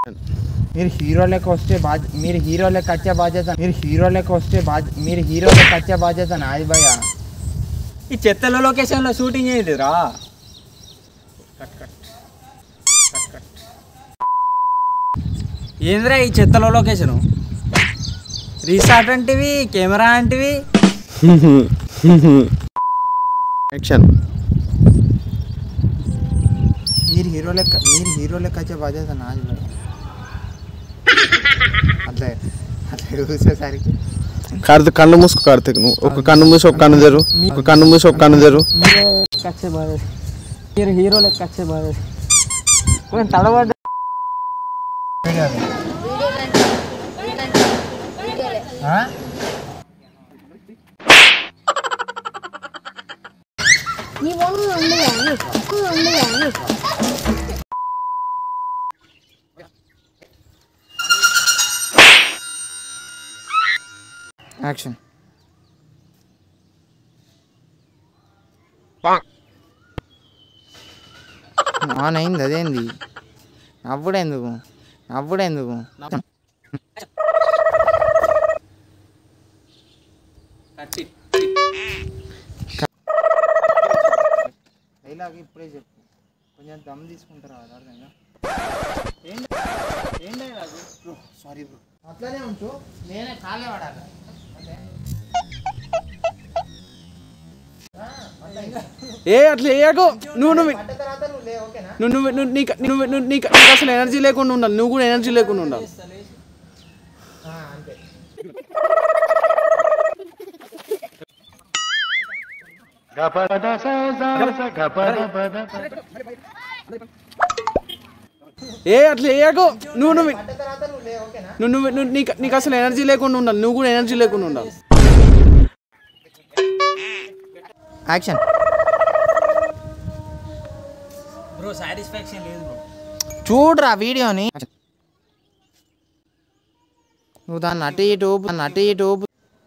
మీరు హీరో లెక్క వస్తే బాధ్య మీరు హీరో లెక్క వచ్చే బాధ్యత మీరు హీరో లెక్క వస్తే బాధ్య మీరు హీరో లెక్క వచ్చే బాధ్యత నాది భయ ఈ చెత్తల లొకేషన్లో షూటింగ్ ఏంటిరా ఏంద్రా ఈ చెత్తల లొకేషను రిసార్ట్ అంటివి కెమెరా అంటివి యాక్షన్ మీరు హీరో లెక్క మీరు హీరో లెక్క వచ్చే బాధ్యత నాది భయ అట్లా అట్లా చూసేసరికి కార్తీక్ కన్ను మూసుకో కార్తీక్ నువ్వు ఒక కన్ను మూసి ఒక కన్ను తెరు ఒక కన్ను మూసి ఒక కన్ను తెరు మీరు వచ్చే బాధ మీరు హీరో లెక్క వచ్చే బాధ కొంచెం తడబడ్డ నీ ఫోన్ ఉంది కానీ ఉంది కానీ యాక్షన్ ఆన్ అయింది అదేంది నవ్వుడెందుకు నవ్వుడెందుకు డైలాగ్ ఇప్పుడే చెప్పు కొంచెం దమ్ తీసుకుంటారా అర్థమైందా ఏం ఏం డైలాగ్ బ్రో సారీ బ్రో అట్లనే ఉంచు నేనే కాలే పడాలి ఓకే ఏ అట్లా వేయకు నువ్వు నువ్వు పడ్డ తర్వాత నువ్వు లే ఓకేనా నువ్వు నువ్వు నువ్వు నీకు నువ్వు నువ్వు నీకు నీకు అసలు ఎనర్జీ లేకుండా ఉండాలి నువ్వు కూడా ఎనర్జీ లేకుండా ఉండాలి ఆ, అంతే ఏ అట్లా వేయకు నువ్వు నువ్వు పడ్డ తర్వాత నువ్వు లే ఓకేనా నువ్వు నువ్వు నువ్వు నీకు నీకు అసలు ఎనర్జీ లేకుండా ఉండాలి నువ్వు కూడా ఎనర్జీ లేకుండా ఉండాలి యాక్షన్ బ్రో సాటిస్ఫాక్షన్ లేదు బ్రో చూడరా వీడియోని నువ్వు దాన్ని అటు ఇటు ఊపు దాన్ని అటు ఇటు ఊపు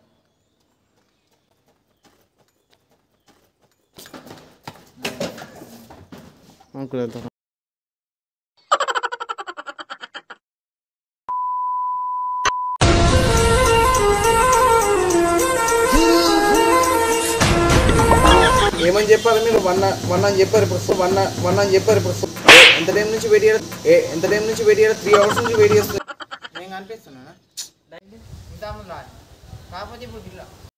అంకుల్ వెళ్తాను ఏమని చెప్పారు మీరు వన్ వన్ అని చెప్పారు ఇప్పుడు వన్ వన్ అని చెప్పారు ఇప్పుడు ఏ, ఎంత టైం నుంచి వెయిట్ చేయాలి ఏ ఎంత టైం నుంచి వెయిట్ చేయాలి త్రీ అవర్స్ నుంచి వెయిట్ చేస్తున్నా నేను కనిపిస్తున్నానా ఇంత ముందు రాదు. కాకపోతే ఇప్పుడు ఇలా